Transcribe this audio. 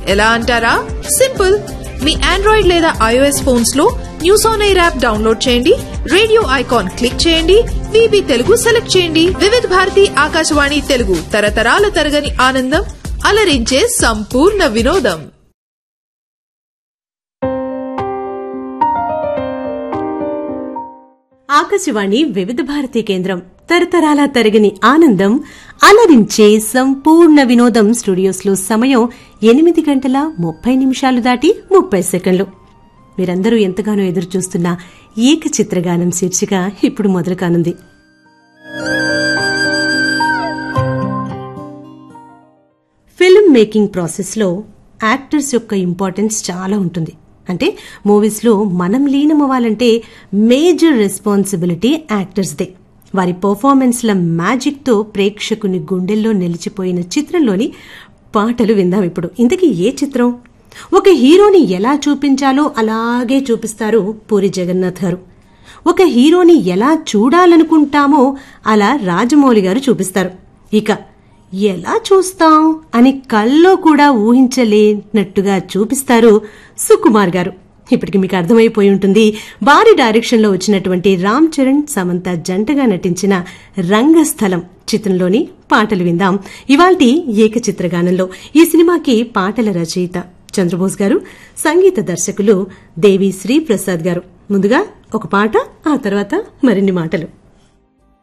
ఎలా అంటారా సింపుల్ మీ ఆండ్రాయిడ్ లేదా ఐఓఎస్ ఫోన్స్ లో news on air app download చేయండి రేడియో ఐకాన్ క్లిక్ చేయండి విబి తెలుగు సెలెక్ట్ చేయండి వివిధ భారతి ఆకాశవాణి తెలుగు తరతరాల తరగని ఆనందం అలరించే సంపూర్ణ వినోదం ఆకాశవాణి వివిధ భారతి కేంద్రం తరతరాల తరగని ఆనందం అలరించే సంపూర్ణ వినోదం స్టూడియోస్లో సమయం ఎనిమిది గంటల ముప్పై నిమిషాలు దాటి ముప్పై సెకండ్లు మీరందరూ ఎంతగానో ఎదురు చూస్తున్న ఏక చిత్రగానం శీర్షిక ఇప్పుడు మొదలు కానుంది ఫిల్మ్ మేకింగ్ ప్రాసెస్లో యాక్టర్స్ యొక్క ఇంపార్టెన్స్ చాలా ఉంటుంది అంటే మూవీస్లో మనం లీనమవ్వాలంటే మేజర్ రెస్పాన్సిబిలిటీ యాక్టర్స్దే వారి పర్ఫార్మెన్స్ల మ్యాజిక్తో ప్రేక్షకుని గుండెల్లో నిలిచిపోయిన చిత్రంలోని పాటలు విందాం ఇప్పుడు ఇంతకీ ఏ చిత్రం ఒక హీరోని ఎలా చూపించాలో అలాగే చూపిస్తారు పూరి జగన్నాథ్ గారు ఒక హీరోని ఎలా చూడాలనుకుంటామో అలా రాజమౌళి గారు చూపిస్తారు ఇక ఎలా చూస్తాం అని కల్లో కూడా ఊహించలేనట్టుగా చూపిస్తారు సుకుమార్ గారు ఇప్పటికి మీకు అర్థమైపోయి ఉంటుంది వారి డైరెక్షన్ లో వచ్చినటువంటి రామ్ చరణ్ సమంత జంటగా నటించిన రంగస్థలం చిత్రంలోని పాటలు విందాం ఇవాల్టి ఏకచిత్రగానంలో ఈ సినిమాకి పాటల రచయిత చంద్రబోస్ గారు సంగీత దర్శకులు దేవి శ్రీ ప్రసాద్ గారు ముందుగా ఒక పాట ఆ తర్వాత మరిన్ని మాటలు